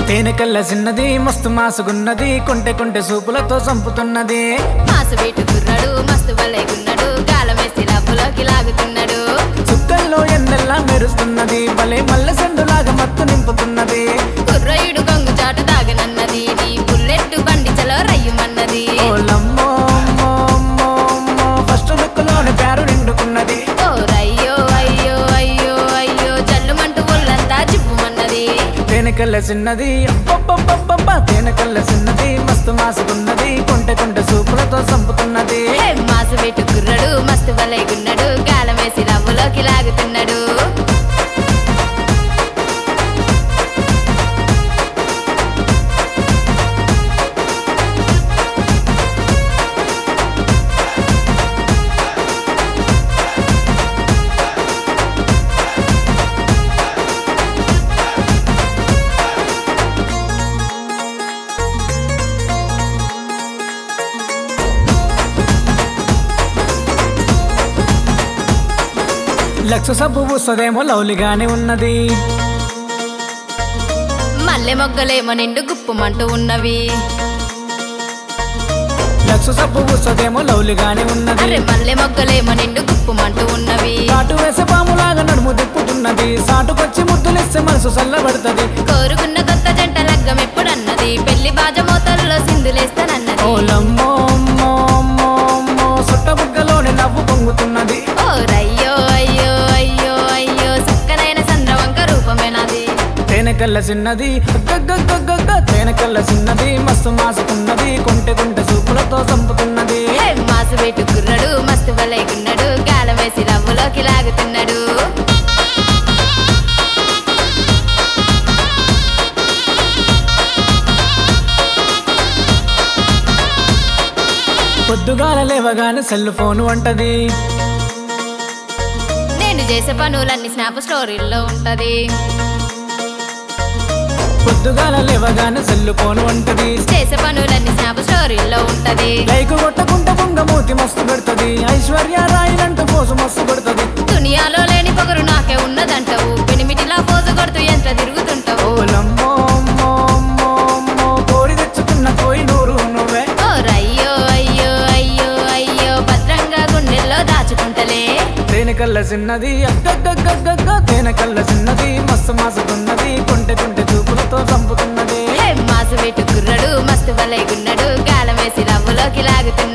తేనెకల్ల చిన్నది మస్తు మాసుగున్నది కొంటె కొంటె సూపులతో చంపుతున్నది మాసు వీటు కుర్రాడు మస్తు బలేగున్నాడు గాలమేసి లబ్బులోకి లాగుతున్నాడు చుక్కల్లో ఎన్నెల్లా మెరుస్తున్నది భలే మల్లె సెండులాగా మత్తు నింపుతున్నది కుర్రయుడు కొంగు చాటు తాగనన్నది నీ బుల్లెట్ బండి చలో రయ్యమన్నది ఓలమ్మో అమ్మో, అమ్మో, అమ్మో, ఫస్ట్ లుక్లోనే పేరు నిండుకున్నది ఓ రయ్యో అయ్యో అయ్యో అయ్యో జల్లుమంటూ ఒళ్ళంతా జివ్వుమన్నది తేనెకల్ల చిన్నది అబ్బబ్బబ్బబ్బబ్బ, తేనెకల్ల చిన్నది మస్తు మాసుకున్నది కొంటె కొంటె సూపులతో చంపుతున్నది హే, మాసు వీటు కుర్రాడు మస్తు బలేగున్నాడు గాలమేసి లబ్బులోకి లాగుతున్నాడు లక్ష సబ్బు పూసదేమో లౌలిగానే ఉన్నది మల్లె మొగ్గలేమో నిండు గుప్పుమంటూ ఉన్నవి లక్ష సబ్బు పూసదేమో లౌలిగానే ఉన్నది అరే మల్లె మొగ్గలేమో నిండు గుప్పుమంటూ ఉన్నవి కాటు వేసే పాములాగా నడుము తిప్పుతున్నది సాటుకొచ్చి ముద్దులిస్తే మనసు చల్లబడుతుంది కోరుకున్న కొత్త జంట లగ్గం ఎప్పుడన్నది పెళ్లి బాజమోతల్లో సింధులేస్తానన్నది ఓలమ్మో అమ్మో, అమ్మో, అమ్మో, సుట్ట బుగ్గలోనే నవ్వు పొంగుతున్నది ఓ రయ్యో అయ్యో అయ్యో అయ్యో చక్కనైన చంద్రవంక రూపమేనాది తేనెకల్ల చిన్నది గగ్గగ్గగ్గగ్గ, తేనెకల్ల చిన్నది మస్తు మాసుకున్నది కొంటె కొంటె సూపులతో చంపుతున్నది హే, మాసు పెట్టు కుర్రడు మస్తు బలైకున్నాడు గాలమేసి రవ్వులోకి లాగుతున్నాడు పొద్దుగాల లేవగానే సెల్ ఫోన్ వంటది నేను చేసే పనులన్నీ స్నాప్ స్టోరీల్లో ఉంటది పొద్దుగాల లేవగానే సెల్ ఫోన్ వంటది చేసే పనులన్నీ స్నాప్ స్టోరీల్లో ఉంటది లైక్ కొట్టకుంటే బొంగ మూతి మస్తు పెడుతుంది ఐశ్వర్య రాయిలంటూ పోసు మస్తు పెడుతుంది దునియాలో లేని పొగరు నాకే ఉన్నదంటావు పెనిమిటిలా పోజు కొడుతూ ఎంత తిరుగుతుంటావు ఓలమ్మో అమ్మో, అమ్మో, అమ్మో, కోడి తెచ్చుకున్న కోయి నూరు నువ్వే ఓ రయ్యో అయ్యో అయ్యో అయ్యో భద్రంగా గుండెల్లో దాచుకుంటలే తేనెకల్ల చిన్నది అగ్గగ్గగ్గగ్గ తేనెకల్ల చిన్నది మస్తు మాసుకున్నది కొంటె కొంటె చూపులతో చంపుతున్నది హే, మాసు పెట్టు కుర్రడు మస్తు బలైగున్నాడు గాలమేసి రవ్వులోకి లాగుతున్నాడు